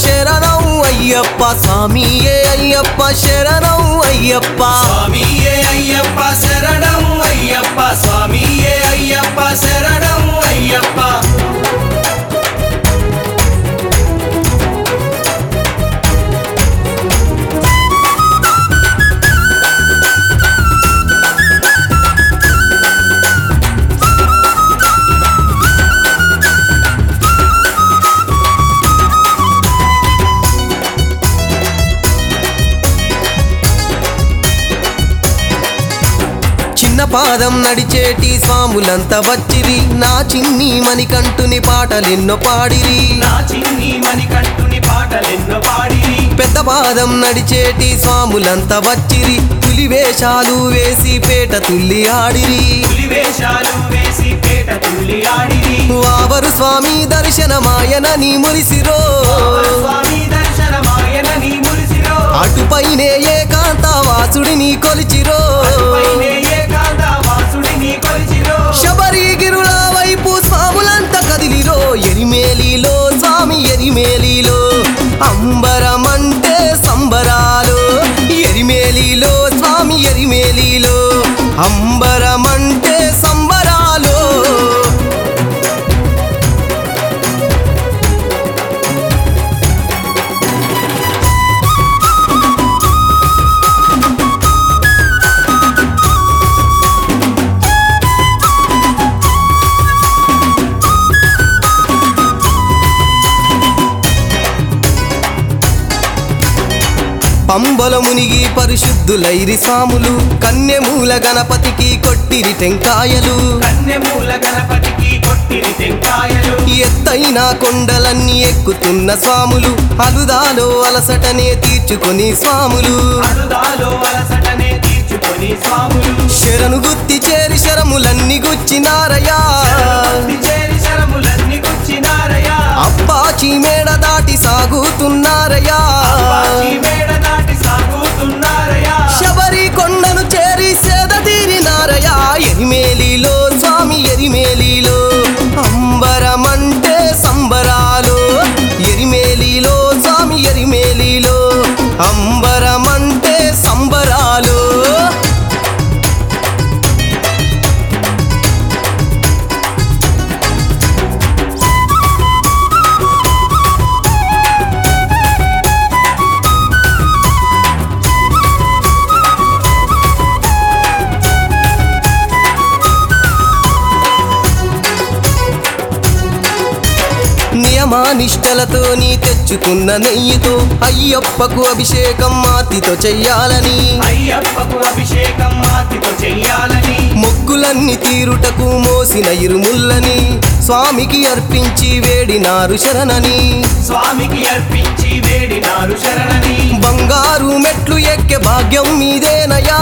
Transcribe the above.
శరణం అయ్యప్ప స్వామియే అయ్యప్ప శరణం అయ్యప్ప స్వామియే అయ్యప్ప శరణం అయ్యప్ప స్వామియే అయ్యప్ప శరణం అయ్యప్ప చిన్న పాదం నడిచేటి స్వాములంతా వచ్చిరి నా చిన్ని మణికంఠుని పాటలెన్నో పాడిరి నా చిన్ని మణికంఠుని పాటలెన్నో పాడిరి పెద్ద పాదం నడిచేటి స్వాములంతా వచ్చిరి పులి వేషాలు వేసి పేట తుల్లి ఆడిరి పులి వేషాలు వేసి పేట తుల్లి ఆడిరి వావరు స్వామి దర్శనమాయనని మురిసిరో స్వామి దర్శనమాయన నీ మురిసిరో అటుపైనే ఏకాంత వాసుడిని కొలిచిరో పైనే ఏకాంత వాసుడిని కొలిచిరో శబరిగిరుల వైపు స్వాములంతా కదిలిరో ఎరిమేలిలో స్వామి ఎరిమేలిలో అంబరమంటే సంబరాలు ఎరిమేలిలో స్వామి ఎరిమేలిలో అంబరమంటే సంబరాలు పంబల మునిగి పరిశుద్ధులైరి స్వాములు కన్యమూల గణపతికి కొట్టిరి టెంకాయలు కన్నెమూల గణపతికి కొట్టిరి టెంకాయలు ఎత్తైన కొండలన్నీ ఎక్కుతున్న స్వాములు అలుదాలో అలసటనే తీర్చుకొని స్వాములు అరుదాలో అలసటనే తీర్చుకొని స్వాములు శరణు గుత్తి చేరి శరములన్నీ గుచ్చినారయా భక్తి చేరి శరములన్నీ గుచ్చినారయా అప్పాచి మేడ దాటి సాగుతున్నారయా అప్పాచి మేడ దాటి సాగుతున్నారయా శబరి కొండను చేరి సేద తీరినారయా ఎరిమేలిలో స్వామి ఎరిమేలిలో అంబరమంటే సంబరాలు ఎరిమేలిలో స్వామి ఎరిమేలిలో అంబరమంటే సంబరాలు నియమానిష్టలతో నీ తెచ్చుకున్న నెయ్యితో అయ్యప్పకు అభిషేకం మాతితో చెయ్యాలని అయ్యప్పకు అభిషేకం మాతితో చెయ్యాలని మొక్కులన్నీ తీరుటకు మోసిన ఇరుముల్లని స్వామికి అర్పించి వేడినారు శరణని స్వామికి అర్పించి వేడినారు శరణని బంగారు మెట్లు ఎక్కే భాగ్యం మీదేనయా